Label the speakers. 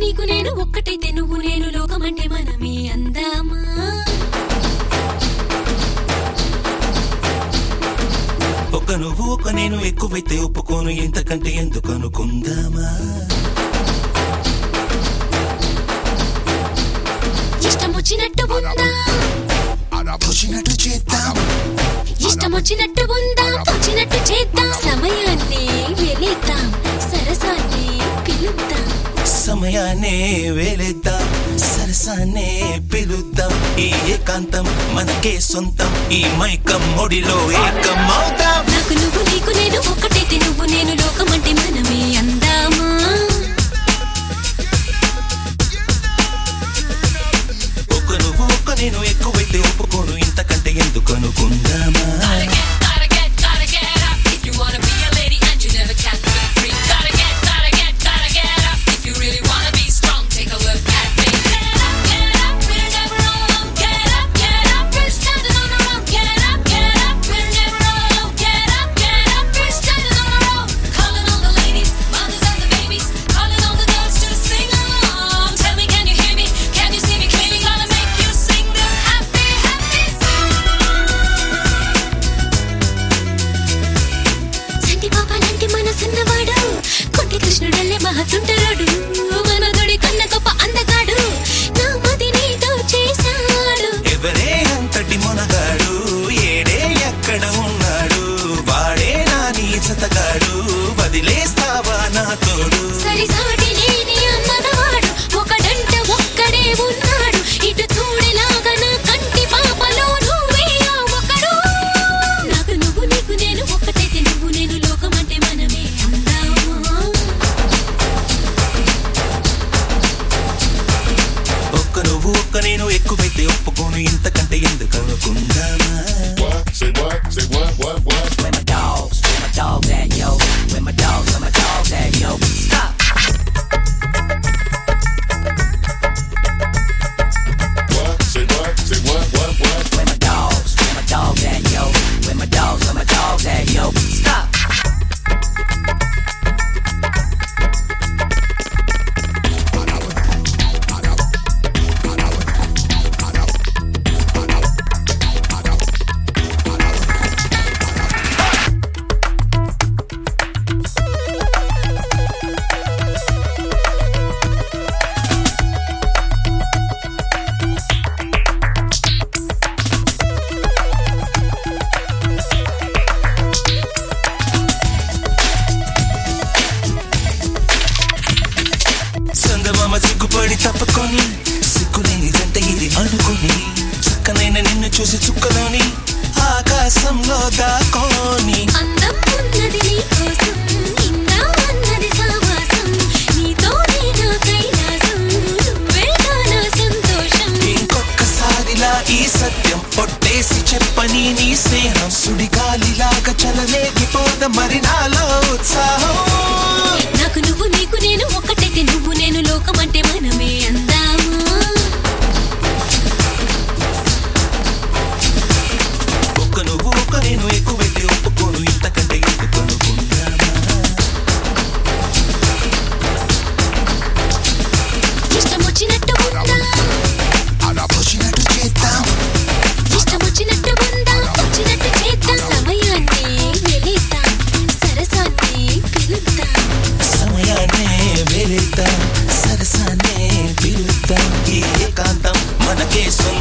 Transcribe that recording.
Speaker 1: నీకు నేను ఒక్కటైతే నువ్వు నేను లోకమంటే మనమే అందామా
Speaker 2: ఒక నువ్వు ఒక నేను ఎక్కువైతే ఒప్పుకోను ఇంతకంటే ఎందుకు అనుకుందామా
Speaker 1: ఇష్టం వచ్చినట్టు ఉందా
Speaker 2: వచ్చినట్టు చేద్దాం
Speaker 1: ఇష్టం వచ్చినట్టు ఉందా వచ్చినట్టు చేద్దాం సమయాన్ని వెళిద్దాం సరసాన్ని పిలుద్దాం
Speaker 2: సమయాన్నే వేలేద్దాం సరసాన్నే పిలుద్దాం ఈ ఏకాంతం మనకే సొంతం ఈ మైకం ఒడిలో ఏకం అవుతాం
Speaker 1: నాకు నువ్వు నీకు నేను ఒక్కటైతే నువ్వు నేను లోకమంటే మనమే అందామా
Speaker 2: ఒక నువ్వు ఒక నేను ఎక్కువైతే ఒప్పుకోను ఇంతకంటే ఎందుకు అనుకుందామా
Speaker 3: Gotta get, gotta get up. If you wanna be a lady and you never can be free. Gotta get, gotta get, gotta get up. If you really wanna be strong, take a look at me. Get up, get up, we're never alone. Get up, get up, we're standing on our own. Get up, get up, we're never alone. Get up, get up, we're standing on our own. Calling all the ladies, mothers and the babies, calling all the girls to sing along. Tell me, can you hear me? Can you see me clearly? Gonna make you sing this happy, happy song.
Speaker 1: సంటి పాప లాంటి మనసున్నవాడు కొంటి కృష్ణుడల్లే మహతుంటరాడు మనదుడి కన్న గొప్ప అందగాడు నా మది నీతో చేశాడు
Speaker 2: ఎవరే అంతటి మునగాడు ఏడే ఎక్కడ ఉన్నాడు వాడే నా నీ జతగాడు వదిలేస్తావా నా తోడు
Speaker 1: సరిసాటి లేని అన్నదవాడు ఒకడంట ఒక్కడే ఉన్నాడు ఇటు చూడేలాగా నా కంటి పాపలో నువ్వే ఆ ఒకడు నాకు నువ్వు నీకు నేను ఒక్కటైతే నువ్వు నేను లోకమంటే మనమే అందామా
Speaker 2: ఒక్క నువ్వు ఒక్క నేను ఎక్కువైతే ఒప్పుకోను ఇంతకంటే ఎందుకు అనుకుందామా
Speaker 4: Say what? Say what? What? What?
Speaker 5: Where my dogs, where my dogs at, yo? Where my dogs, where my dogs at, yo? Stop.
Speaker 4: What? Say what? Say what? What? What?
Speaker 5: Where my dogs, where my dogs at, yo? Where my dogs, where my dogs at, yo? Stop.
Speaker 2: సందమామ సిగ్గుపడి తప్పుకొని సిగ్గులేని జంట ఇది అనుకుని చక్కనైన నిన్ను చూసి చుక్కలోని ఆకాశంలో దాకోని
Speaker 1: అందం ఉన్నది నీ కోసం ఇందా అన్నది సావాసం నీతోనే నా కైలాసం నువ్వేగా నా సంతోషం
Speaker 2: ఇంకొక్కసారిలా ఈ సత్యం పొట్టేసి చెప్పని నీ స్నేహం సుడిగాలిలాగా చలలేగిపోద మరి నాలో ఉత్సాహం
Speaker 1: నాకు నువ్వు నీకు నేను ఒక్కటైతే నువ్వు నేను లోకమంటే మనమే అందామా
Speaker 2: ఒక్క నువ్వు ఒక్క నేను ఎక్కువైతే ఒప్పుకోను ఇంతకంటే ఎందుకు అనుకుందామా
Speaker 1: ఇష్టం వచ్చినట్టు ఉందా
Speaker 2: వచ్చినట్టు చేద్దాం
Speaker 1: ఇష్టం వచ్చినట్టు ఉందా వచ్చినట్టు చేద్దాం సమయాన్ని వెళిద్దాం సరసాన్ని పిలుద్దాం
Speaker 2: సమయాన్నే వెళిద్దాం సరసాన్నే పిలుద్దాం ఈ ఏకాంతం మనకే సొంతం